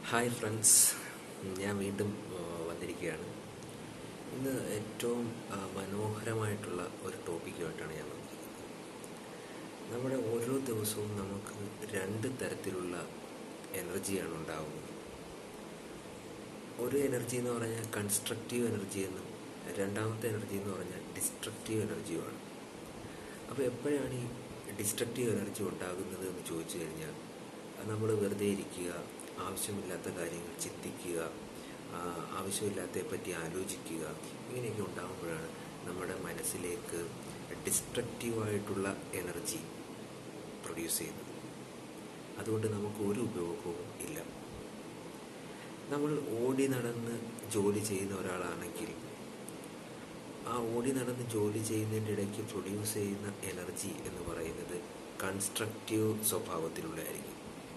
hi friends ഞാൻ വീണ്ടും ആ, വന്നിരിക്കുകയാണ് ഇന്ന് ഏറ്റവും ആ, മനോഹരമായിട്ടുള്ള ഒരു ടോപ്പിക്കുമായിട്ടാണ് ഞാൻ വന്നിരിക്കുന്നത് നമ്മുടെ ഓരോ ദിവസവും നമുക്ക് രണ്ട് തരത്തിലുള്ള എനർജിയാണ് ഉണ്ടാകുന്നത് ഒരു എനർജി എന്ന് പറഞ്ഞാൽ കൺസ്ട്രക്റ്റീവ് എനർജി എന്നും രണ്ടാമത്തെ എനർജി എന്ന് പറഞ്ഞാൽ ഡിസ്ട്രക്റ്റീവ് എനർജിയുമാണ് അപ്പോൾ എപ്പോഴാണ് ഈ ഡിസ്ട്രക്റ്റീവ് എനർജി ഉണ്ടാകുന്നത് എന്ന് ചോദിച്ചു കഴിഞ്ഞാൽ നമ്മൾ വെറുതെ ഇരിക്കുക ആവശ്യമില്ലാത്ത കാര്യങ്ങൾ ചിന്തിക്കുക ആ, ആവശ്യമില്ലാത്തതിനെ പറ്റി ആലോചിക്കുക ഇങ്ങനെയൊക്കെ ഉണ്ടാകുമ്പോഴാണ് നമ്മുടെ മനസ്സിലേക്ക് ഡിസ്ട്രക്റ്റീവായിട്ടുള്ള എനർജി പ്രൊഡ്യൂസ് ചെയ്യുന്നത് അതുകൊണ്ട് നമുക്ക് ഒരു ഉപയോഗവും ഇല്ല നമ്മൾ ഓടി നടന്ന് ജോലി ചെയ്യുന്ന ഒരാളാണെങ്കിൽ ആ ഓടി നടന്ന് ജോലി ചെയ്യുന്നതിൻ്റെ ഇടയ്ക്ക് പ്രൊഡ്യൂസ് ചെയ്യുന്ന എനർജി എന്ന് പറയുന്നത് കൺസ്ട്രക്റ്റീവ് സ്വഭാവത്തിലുള്ളതായിരിക്കും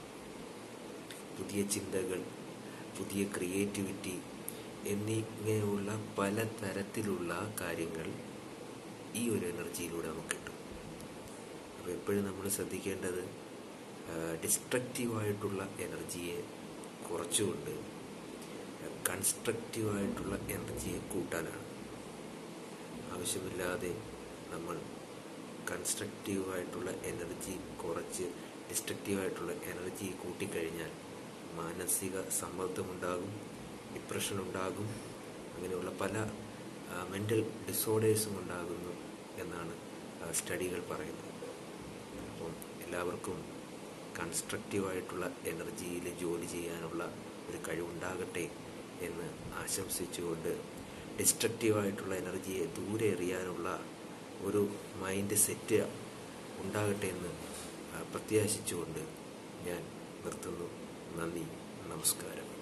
പുതിയ ചിന്തകൾ പുതിയ ക്രിയേറ്റിവിറ്റി എന്നിങ്ങനെയുള്ള പല തരത്തിലുള്ള കാര്യങ്ങൾ ഈ ഒരു എനർജിയിലൂടെ നമുക്ക് കിട്ടും അപ്പോൾ എപ്പോഴും നമ്മൾ ശ്രദ്ധിക്കേണ്ടത് ഡിസ്ട്രക്റ്റീവായിട്ടുള്ള എനർജിയെ കുറച്ചുകൊണ്ട് കൺസ്ട്രക്റ്റീവായിട്ടുള്ള എനർജിയെ കൂട്ടാനാണ് ആവശ്യമില്ലാതെ നമ്മൾ കൺസ്ട്രക്റ്റീവായിട്ടുള്ള എനർജി കുറച്ച് ഡിസ്ട്രക്റ്റീവായിട്ടുള്ള എനർജി കൂട്ടിക്കഴിഞ്ഞാൽ മാനസിക സമ്മർദ്ദമുണ്ടാകും ഡിപ്രഷൻ ഉണ്ടാകും അങ്ങനെയുള്ള പല മെൻ്റൽ ഡിസോർഡേഴ്സും ഉണ്ടാകുന്നു എന്നാണ് സ്റ്റഡികൾ പറയുന്നത് അപ്പം എല്ലാവർക്കും കൺസ്ട്രക്റ്റീവായിട്ടുള്ള എനർജിയിൽ ജോലി ചെയ്യാനുള്ള ഒരു കഴിവുണ്ടാകട്ടെ എന്ന് ആശംസിച്ചുകൊണ്ട് ഡിസ്ട്രക്റ്റീവായിട്ടുള്ള എനർജിയെ ദൂരെ എറിയാനുള്ള ഒരു മൈൻഡ് സെറ്റ് ഉണ്ടാകട്ടെ എന്ന് ആ, പ്രത്യാശിച്ചുകൊണ്ട് ഞാൻ നിർത്തുന്നു നന്ദി നമസ്കാരം